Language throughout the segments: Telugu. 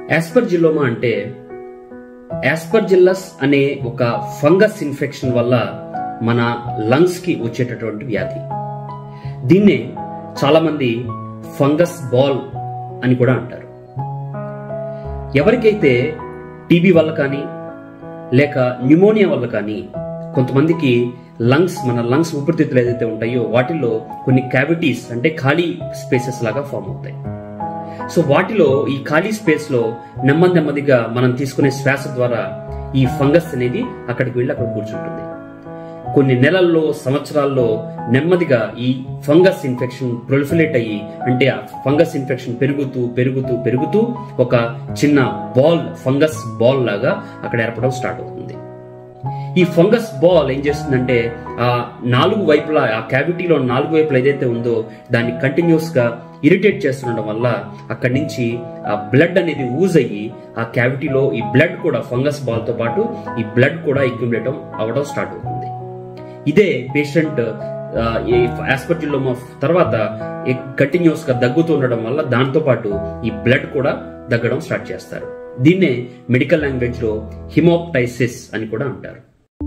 యాస్పర్జిల్లోమా అంటే యాస్పర్జిల్లస్ అనే ఒక ఫంగస్ ఇన్ఫెక్షన్ వల్ల మన లంగ్స్ కి వచ్చేటటువంటి వ్యాధి దీన్నే చాలా మంది ఫంగస్ బాల్ అని కూడా అంటారు ఎవరికైతే టీబీ వల్ల కానీ లేక న్యూమోనియా వల్ల కానీ కొంతమందికి లంగ్స్ మన లంగ్స్ ఊపిరితిత్తులు ఏదైతే ఉంటాయో వాటిల్లో కొన్ని క్యావిటీస్ అంటే ఖాళీ స్పేసెస్ లాగా ఫామ్ అవుతాయి సో వాటిలో ఈ ఖాళీ స్పేస్ లో నెమ్మది నెమ్మదిగా మనం తీసుకునే శ్వాస ద్వారా ఈ ఫంగస్ అనేది అక్కడికి వెళ్ళి అక్కడ కూర్చుంటుంది కొన్ని నెలల్లో సంవత్సరాల్లో నెమ్మదిగా ఈ ఫంగస్ ఇన్ఫెక్షన్ ప్రొలిఫిలేట్ అయ్యి అంటే ఆ ఫంగస్ ఇన్ఫెక్షన్ పెరుగుతూ పెరుగుతూ పెరుగుతూ ఒక చిన్న బాల్ ఫంగస్ బాల్ లాగా అక్కడ ఏర్పడడం స్టార్ట్ అవుతుంది ఈ ఫంగస్ బాల్ ఏం చేస్తుందంటే ఆ నాలుగు వైపులా ఆ క్యావిటీలో నాలుగు వైపులా ఏదైతే ఉందో దాన్ని కంటిన్యూస్ గా ఇరిటేట్ చేస్తుండడం వల్ల అక్కడి నుంచి ఆ బ్లడ్ అనేది యూజ్ అయ్యి ఆ క్యావిటీలో ఈ బ్లడ్ కూడా ఫంగస్ బాల్ తో పాటు ఈ బ్లడ్ కూడా ఎక్యుమిలేట్ అవ్వడం స్టార్ట్ అవుతుంది ఇదే పేషెంట్ ఆస్పర్జిల్లోమా తర్వాత కంటిన్యూస్ గా దగ్గుతూ ఉండడం వల్ల దాంతో పాటు ఈ బ్లడ్ కూడా దగ్గడం స్టార్ట్ చేస్తారు దీన్నే మెడికల్ లాంగ్వేజ్ లో హిమోప్టైసిస్ అని కూడా అంటారు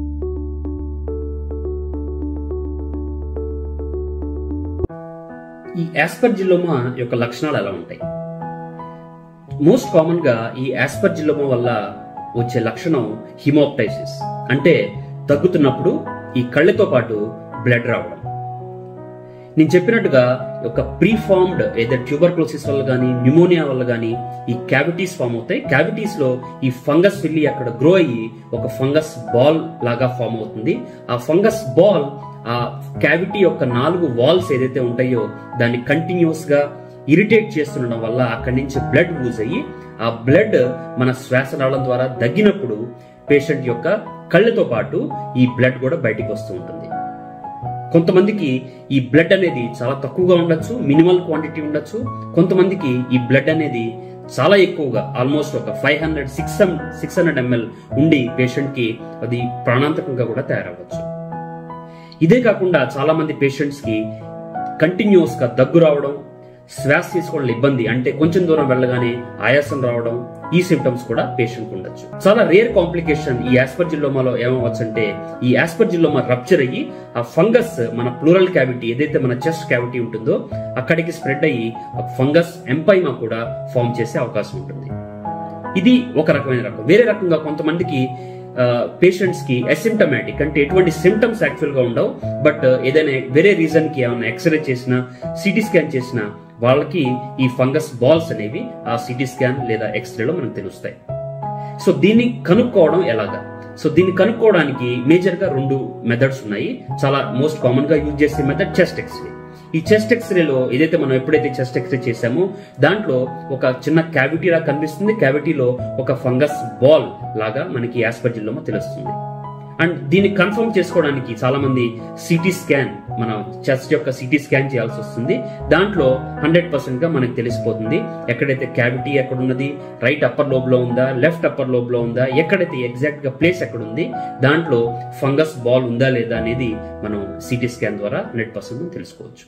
ఈ ఆస్పర్జిల్లోమా యొక్క లక్షణాలు ఎలా ఉంటాయి మోస్ట్ కామన్ గా ఈ ఆస్పర్జిల్లోమా వల్ల వచ్చే లక్షణం హిమోప్టైసిస్ అంటే తగ్గుతున్నప్పుడు ఈ కళ్ళతో పాటు బ్లడ్ రావడం నేను చెప్పినట్టుగా ఒక ప్రీఫార్మ్డ్ ఏదో ట్యూబర్క్లోసిస్ వల్ల కానీ న్యూమోనియా వల్ల కానీ ఈ క్యావిటీస్ ఫామ్ అవుతాయి క్యావిటీస్ లో ఈ ఫంగస్ వెళ్ళి అక్కడ గ్రో అయ్యి ఒక ఫంగస్ బాల్ లాగా ఫామ్ అవుతుంది ఆ ఫంగస్ బాల్ ఆ క్యావిటీ యొక్క నాలుగు వాల్స్ ఏదైతే ఉంటాయో దాన్ని కంటిన్యూస్ గా ఇరిటేట్ చేస్తుండడం వల్ల అక్కడి నుంచి బ్లడ్ లూజ్ అయ్యి ఆ బ్లడ్ మన శ్వాసనాళం ద్వారా దగ్గినప్పుడు పేషెంట్ యొక్క కళ్ళతో పాటు ఈ బ్లడ్ కూడా బయటికి వస్తూ ఉంటుంది కొంతమందికి ఈ బ్లడ్ అనేది చాలా తక్కువగా ఉండొచ్చు మినిమల్ క్వాంటిటీ ఉండొచ్చు కొంతమందికి ఈ బ్లడ్ అనేది చాలా ఎక్కువగా ఆల్మోస్ట్ ఒక five hundred six six hundred ML ఉండి పేషెంట్ కి అది ప్రాణాంతకంగా కూడా తయారవ్వచ్చు ఇదే కాకుండా చాలా మంది పేషెంట్స్ కి కంటిన్యూస్ గా దగ్గు రావడం శ్వాస తీసుకోవడం ఇబ్బంది అంటే కొంచెం దూరం వెళ్ళగానే ఆయాసం రావడం ఈ సిమ్టమ్స్ కూడా పేషెంట్ ఉండొచ్చు చాలా రేర్ కాంప్లికేషన్ ఈ ఆస్పర్జిల్లోమాలో ఏమవచ్చు అంటే ఈ ఆస్పర్జిల్లోమా రప్చర్ అయ్యి ఆ ఫంగస్ మన ప్లూరల్ క్యావిటీ ఏదైతే మన చెస్ట్ క్యావిటీ ఉంటుందో అక్కడికి స్ప్రెడ్ అయ్యి ఆ ఫంగస్ ఎంపైమా కూడా ఫామ్ చేసే అవకాశం ఉంటుంది ఇది ఒక రకమైన రకం వేరే రకంగా కొంతమందికి పేషెంట్స్ కి అసిమ్టమాటిక్ అంటే ఎటువంటి సిమ్టమ్స్ యాక్చువల్ గా ఉండవు బట్ ఏదైనా వేరే రీజన్ కి ఏమైనా ఎక్స్రే చేసినా సిటీ స్కాన్ చేసినా వాళ్ళకి ఈ ఫంగస్ బాల్స్ అనేవి ఆ సిటీ స్కాన్ లేదా ఎక్స్రేలో మనకు తెలుస్తాయి సో దీన్ని కనుక్కోవడం ఎలాగా సో దీన్ని కనుక్కోవడానికి మేజర్ గా రెండు మెథడ్స్ ఉన్నాయి చాలా మోస్ట్ కామన్ గా యూజ్ చేసే మెథడ్ చెస్ట్ ఎక్స్రే ఈ చెస్ట్ ఎక్స్రేలో ఏదైతే మనం ఎప్పుడైతే చెస్ట్ ఎక్స్రే చేసామో దాంట్లో ఒక చిన్న క్యావిటీ లా కనిపిస్తుంది క్యావిటీలో ఒక ఫంగస్ బాల్ లాగా మనకి యాస్పర్జిల్లోమో తెలుస్తుంది అండ్ దీన్ని కన్ఫర్మ్ చేసుకోవడానికి చాలా మంది సిటీ స్కాన్ మన చెస్ట్ యొక్క సిటీ స్కాన్ చేయాల్సి వస్తుంది దాంట్లో హండ్రెడ్ పర్సెంట్ గా మనకు తెలిసిపోతుంది ఎక్కడైతే క్యావిటీ ఎక్కడ ఉన్నది రైట్ అప్పర్ లోబ్ లో ఉందా లెఫ్ట్ అప్పర్ లోబ్ లో ఉందా ఎక్కడైతే ఎగ్జాక్ట్ గా ప్లేస్ ఎక్కడ ఉంది దాంట్లో ఫంగస్ బాల్ ఉందా లేదా అనేది మనం సిటీ స్కాన్ ద్వారా హండ్రెడ్ పర్సెంట్ తెలుసుకోవచ్చు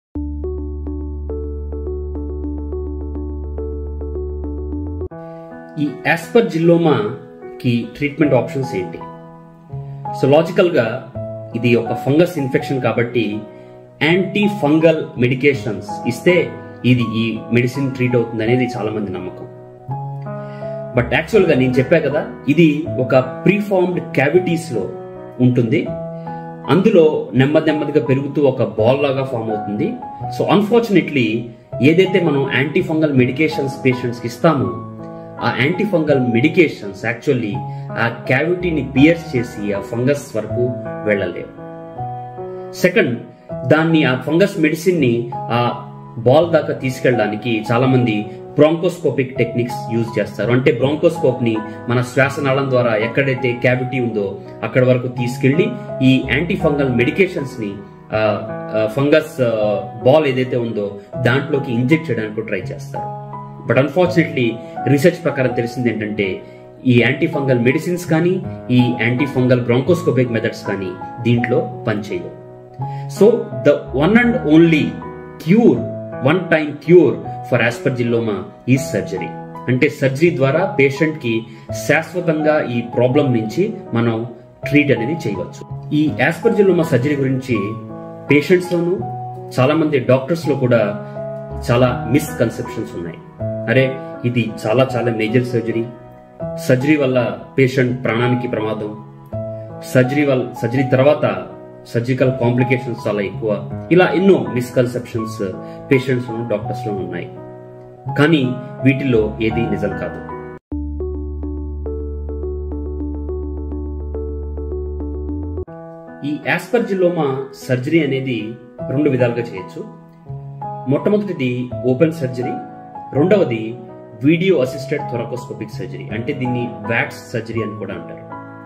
ఈ యాస్పర్జిల్లోమా కి ట్రీట్మెంట్ ఆప్షన్స్ ఏంటి సో లాజికల్ గా ఇది ఒక ఫంగస్ ఇన్ఫెక్షన్ కాబట్టి యాంటీ ఫంగల్ మెడికేషన్స్ ఇస్తే ఇది ఈ మెడిసిన్ ట్రీట్ అవుతుంది అనేది చాలా మంది నమ్మకం బట్ యాక్చువల్ గా నేను చెప్పా కదా ఇది ఒక ప్రీఫార్మ్డ్ క్యావిటీస్ లో ఉంటుంది అందులో నెమ్మది నెమ్మదిగా పెరుగుతూ ఒక బాల్ లాగా ఫామ్ అవుతుంది సో అన్ఫార్చునేట్లీ ఏదైతే మనం యాంటీ ఫంగల్ మెడికేషన్స్ పేషెంట్స్ కి ఇస్తామో ఆ యాంటీ ఫంగల్ మెడికేషన్స్ యాక్చువల్లీ ఆ క్యావిటీని పియర్స్ చేసి ఆ ఫంగస్ వరకు వెళ్ళలేవు సెకండ్ దాన్ని ఆ ఫంగస్ మెడిసిన్ ని ఆ బాల్ దాకా తీసుకెళ్ళడానికి చాలా మంది బ్రాంకోస్కోపిక్ టెక్నిక్స్ యూజ్ చేస్తారు అంటే బ్రాంకోస్కోప్ ని మన శ్వాసనాళం ద్వారా ఎక్కడైతే క్యావిటీ ఉందో అక్కడ వరకు తీసుకెళ్లి ఈ యాంటీ ఫంగల్ మెడికేషన్స్ ని ఫంగస్ బాల్ ఏదైతే ఉందో దాంట్లోకి ఇంజెక్ట్ చేయడానికి ట్రై చేస్తారు బట్ అన్ఫార్చునేట్లీ రీసెర్చ్ ప్రకారం తెలిసింది ఏంటంటే ఈ యాంటీ ఫంగల్ మెడిసిన్స్ కానీ ఈ యాంటీ ఫంగల్ బ్రాంకోస్కోపిక్ మెథడ్స్ కానీ దీంట్లో పనిచేయవు so the one and only cure one time cure for aspergilloma ఈ సర్జరీ అంటే సర్జరీ ద్వారా పేషెంట్ కి శాశ్వతంగా ఈ ప్రాబ్లం నుంచి మనం ట్రీట్ అనేది చేయవచ్చు ఈ యాస్పర్జిలోమా సర్జరీ గురించి పేషెంట్స్ లోను చాలా మంది డాక్టర్స్ లో కూడా చాలా మిస్కన్సెప్షన్స్ ఉన్నాయి అరే ఇది చాలా చాలా మేజర్ సర్జరీ సర్జరీ వల్ల పేషెంట్ ప్రాణానికి ప్రమాదం సర్జరీ వల్ల సర్జరీ తర్వాత సర్జికల్ కాంప్లికేషన్స్ చాలా ఎక్కువ ఇలా ఎన్నో మిస్కన్సెప్షన్స్ పేషెంట్స్ డాక్టర్స్ లో ఉన్నాయి కానీ వీటిలో ఏది నిజం కాదు ఈ యాస్పర్జిలోమా సర్జరీ అనేది రెండు విధాలుగా చేయొచ్చు మొట్టమొదటిది ఓపెన్ సర్జరీ రెండవది వీడియో అసిస్టెడ్ థొరకోస్కోపిక్ సర్జరీ అంటే దీన్ని వ్యాక్స్ సర్జరీ అని కూడా అంటారు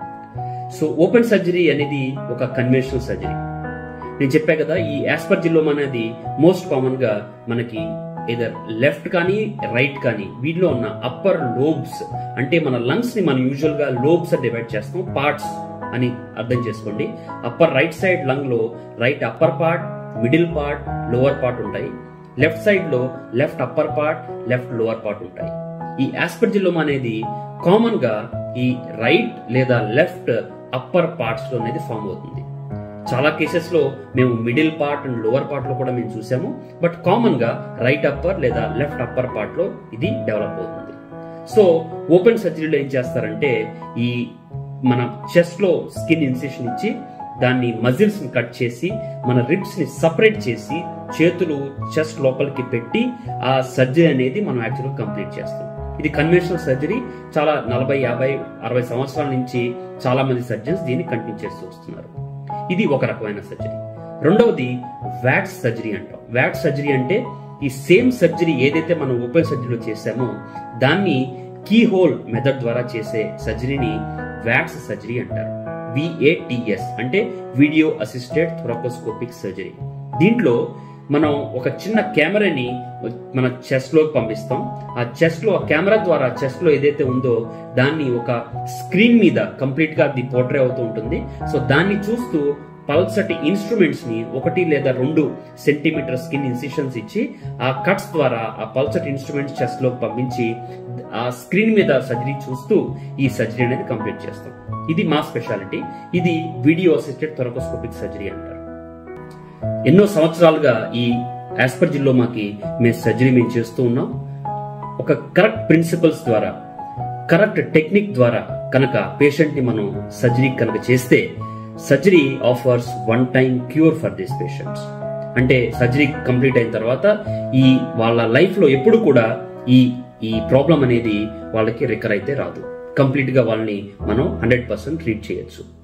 సో ఓపెన్ సర్జరీ అనేది ఒక కన్వెన్షనల్ సర్జరీ నేను చెప్పా కదా ఈ యాస్పర్జిలోమా అనేది మోస్ట్ కామన్ గా మనకి ఏదర్ లెఫ్ట్ కానీ రైట్ కానీ వీటిలో ఉన్న అప్పర్ లోబ్స్ అంటే మన లంగ్స్ ని మనం యూజువల్ గా లోబ్స్ డివైడ్ చేస్తాం పార్ట్స్ అని అర్థం చేసుకోండి అప్పర్ రైట్ సైడ్ లంగ్ లో right upper part middle part lower part ఉంటాయి లెఫ్ట్ సైడ్ లో left upper part left lower part ఉంటాయి ఈ ఆస్పర్జిలోమా అనేది కామన్ గా ఈ రైట్ లేదా లెఫ్ట్ అప్పర్ పార్ట్స్ లో అనేది ఫామ్ అవుతుంది చాలా కేసెస్ లో మేము middle part and lower part లో కూడా మేము చూసాము బట్ కామన్ గా రైట్ అప్పర్ లేదా లెఫ్ట్ అప్పర్ పార్ట్ లో ఇది డెవలప్ అవుతుంది సో ఓపెన్ సర్జరీలో ఏం చేస్తారంటే ఈ మన చెస్ట్ లో స్కిన్ ఇన్సెషన్ ఇచ్చి దాన్ని మజిల్స్ ని కట్ చేసి మన రిబ్స్ ని సపరేట్ చేసి చేతులు చెస్ట్ లోపలికి పెట్టి ఆ సర్జరీ అనేది మనం యాక్చువల్గా కంప్లీట్ చేస్తాం ఇది కన్వెన్షనల్ సర్జరీ చాలా నలభై యాభై అరవై సంవత్సరాల నుంచి చాలా మంది సర్జన్స్ దీన్ని కంటిన్యూ చేస్తూ వస్తున్నారు ఇది ఒక రకమైన సర్జరీ రెండవది వ్యాక్స్ సర్జరీ అంటాం వ్యాక్స్ సర్జరీ అంటే ఈ సేమ్ సర్జరీ ఏదైతే మనం ఓపెన్ సర్జరీలో చేసామో దాన్ని కీ హోల్ మెథడ్ ద్వారా చేసే సర్జరీని వ్యాక్స్ సర్జరీ అంటారు విఏటిఎస్ అంటే వీడియో అసిస్టెడ్ థొరకోస్కోపిక్ సర్జరీ దీంట్లో మనం ఒక చిన్న కెమెరాని మన చెస్ట్ లోకి పంపిస్తాం ఆ చెస్ట్ లో ఆ కెమెరా ద్వారా చెస్ట్ లో ఏదైతే ఉందో దాన్ని ఒక స్క్రీన్ మీద కంప్లీట్ గా అది పోర్ట్రే అవుతూ ఉంటుంది సో దాన్ని చూస్తూ పల్సటి ఇన్స్ట్రుమెంట్స్ ని ఒకటి లేదా రెండు సెంటీమీటర్ స్కిన్ ఇన్సిషన్స్ ఇచ్చి ఆ కట్స్ ద్వారా ఆ పల్సటి ఇన్స్ట్రుమెంట్స్ చెస్ట్ లోకి పంపించి ఆ స్క్రీన్ మీద సర్జరీ చూస్తూ ఈ సర్జరీ అనేది కంప్లీట్ చేస్తాం ఇది మా స్పెషాలిటీ ఇది వీడియో అసిస్టెడ్ థొరకోస్కోపిక్ సర్జరీ అంటారు ఎన్నో సంవత్సరాలుగా ఈ ఆస్పర్జిల్లోమాకి మేము సర్జరీ మేము చేస్తూ ఉన్నాం ఒక కరెక్ట్ ప్రిన్సిపల్స్ ద్వారా కరెక్ట్ టెక్నిక్ ద్వారా కనుక పేషెంట్ ని మనం సర్జరీ కనుక చేస్తే surgery offers one time cure for this patients అంటే సర్జరీ కంప్లీట్ అయిన తర్వాత ఈ వాళ్ళ లైఫ్ లో ఎప్పుడు కూడా ఈ ఈ ప్రాబ్లం అనేది వాళ్ళకి రికర్ అయితే రాదు కంప్లీట్ గా వాళ్ళని మనం హండ్రెడ్ పర్సెంట్ ట్రీట్ చేయొచ్చు